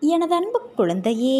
எனது அன்பு குழந்தையே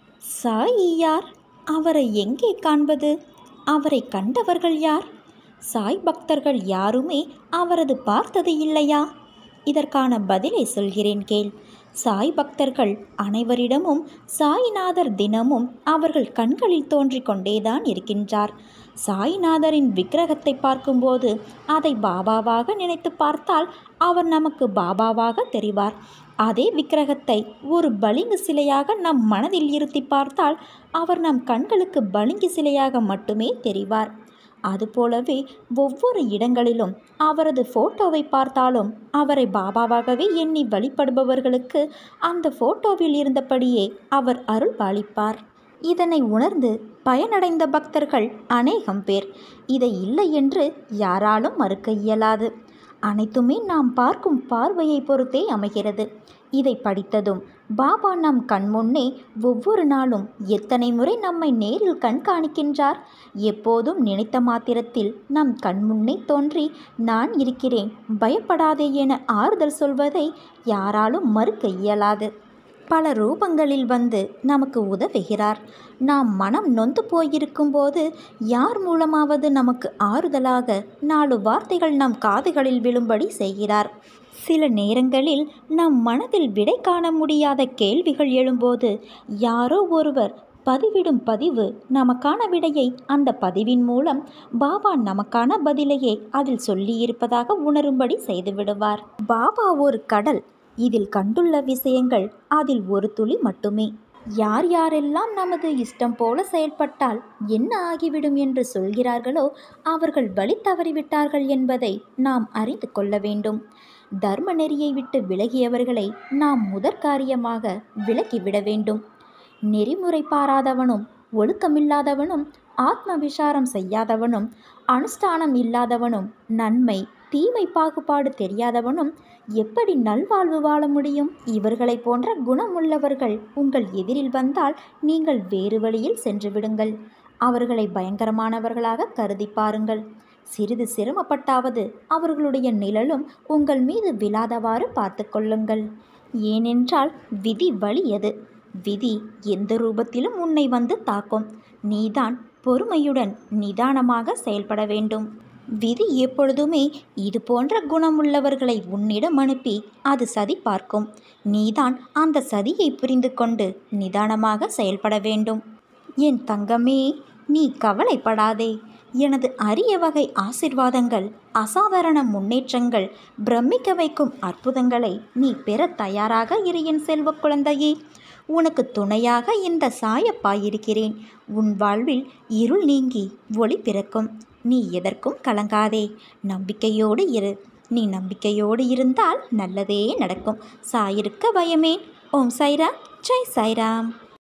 சாயி யார் அவரை எங்கே காண்பது அவரை கண்டவர்கள் யார் சாய் பக்தர்கள் யாருமே அவரது பார்த்தது இல்லையா இதற்கான பதிலை சொல்கிறேன் கேள் சாய் பக்தர்கள் அனைவரிடமும் சாய்நாதர் தினமும் அவர்கள் கண்களில் தோன்றிக் கொண்டேதான் இருக்கின்றார் சாய்நாதரின் விக்கிரகத்தை பார்க்கும்போது அதை பாபாவாக நினைத்து பார்த்தால் அவர் நமக்கு பாபாவாக தெரிவார் அதே விக்கிரகத்தை ஒரு பளிங்கு சிலையாக நம் மனதில் இருத்தி பார்த்தால் அவர் நம் கண்களுக்கு பளிங்கு சிலையாக மட்டுமே தெரிவார் அதுபோலவே ஒவ்வொரு இடங்களிலும் அவரது ஃபோட்டோவை பார்த்தாலும் அவரை பாபாவாகவே எண்ணி வழிபடுபவர்களுக்கு அந்த ஃபோட்டோவில் இருந்தபடியே அவர் அருள் பாலிப்பார் இதனை உணர்ந்து பயனடைந்த பக்தர்கள் அநேகம் பேர் இதை இல்லை என்று யாராலும் மறுக்க இயலாது அனைத்துமே நாம் பார்க்கும் பார்வையை பொறுத்தே அமைகிறது இதை படித்ததும் பாபா நம் கண்முன்னே ஒவ்வொரு நாளும் எத்தனை முறை நம்மை நேரில் கண்காணிக்கின்றார் எப்போதும் நினைத்த மாத்திரத்தில் நம் கண்முன்னே தோன்றி நான் இருக்கிறேன் பயப்படாதே என ஆறுதல் சொல்வதை யாராலும் மறுக்க இயலாது பல ரூபங்களில் வந்து நமக்கு உதவுகிறார் நாம் மனம் நொந்து போயிருக்கும்போது யார் மூலமாவது நமக்கு ஆறுதலாக நாலு வார்த்தைகள் நம் காதுகளில் விழும்படி செய்கிறார் சில நேரங்களில் நம் மனதில் விடை காண முடியாத கேள்விகள் எழும்போது யாரோ ஒருவர் பதிவிடும் பதிவு நமக்கான விடையை அந்த பதிவின் மூலம் பாபா நமக்கான பதிலையே அதில் சொல்லியிருப்பதாக உணரும்படி செய்துவிடுவார் பாபா ஒரு கடல் இதில் கண்டுள்ள விஷயங்கள் அதில் ஒரு துளி மட்டுமே யார் யாரெல்லாம் நமது இஷ்டம் போல செயல்பட்டால் என்ன ஆகிவிடும் என்று சொல்கிறார்களோ அவர்கள் வழி தவறிவிட்டார்கள் என்பதை நாம் அறிந்து கொள்ள வேண்டும் தர்ம நெறியை விட்டு விலகியவர்களை நாம் முதற்காரியமாக விலக்கிவிட வேண்டும் நெறிமுறை பாராதவனும் ஒழுக்கமில்லாதவனும் ஆத்ம விசாரம் செய்யாதவனும் அனுஷ்டானம் இல்லாதவனும் நன்மை தீமை பாகுபாடு தெரியாதவனும் எப்படி நல்வாழ்வு வாழ முடியும் இவர்களை போன்ற குணமுள்ளவர்கள் உங்கள் எதிரில் வந்தால் நீங்கள் வேறு வழியில் சென்று விடுங்கள் அவர்களை பயங்கரமானவர்களாக கருதி பாருங்கள் சிறிது சிரமப்பட்டாவது அவர்களுடைய நிழலும் உங்கள் மீது விழாதவாறு பார்த்து கொள்ளுங்கள் ஏனென்றால் விதி வலியது விதி எந்த ரூபத்திலும் உன்னை வந்து தாக்கும் நீதான் பொறுமையுடன் நிதானமாக செயல்பட வேண்டும் விதி எப்பொழுதுமே இது போன்ற குணமுள்ளவர்களை உன்னிடம் அனுப்பி அது சதி பார்க்கும் நீதான் அந்த சதியை புரிந்து கொண்டு நிதானமாக செயல்பட வேண்டும் என் தங்கமே நீ கவலைப்படாதே எனது அரிய வகை ஆசிர்வாதங்கள் அசாதாரண முன்னேற்றங்கள் பிரமிக்க வைக்கும் அற்புதங்களை நீ பெற தயாராக இரு என் செல்வ குழந்தையே உனக்கு துணையாக இந்த சாயப்பாயிருக்கிறேன் உன் வாழ்வில் இருள் நீங்கி ஒளி பிறக்கும் நீ எதற்கும் கலங்காதே நம்பிக்கையோடு இரு நீ நம்பிக்கையோடு இருந்தால் நல்லதே நடக்கும் சாயிருக்க பயமேன் ஓம் சைராம் ஜெய் சாய்ராம்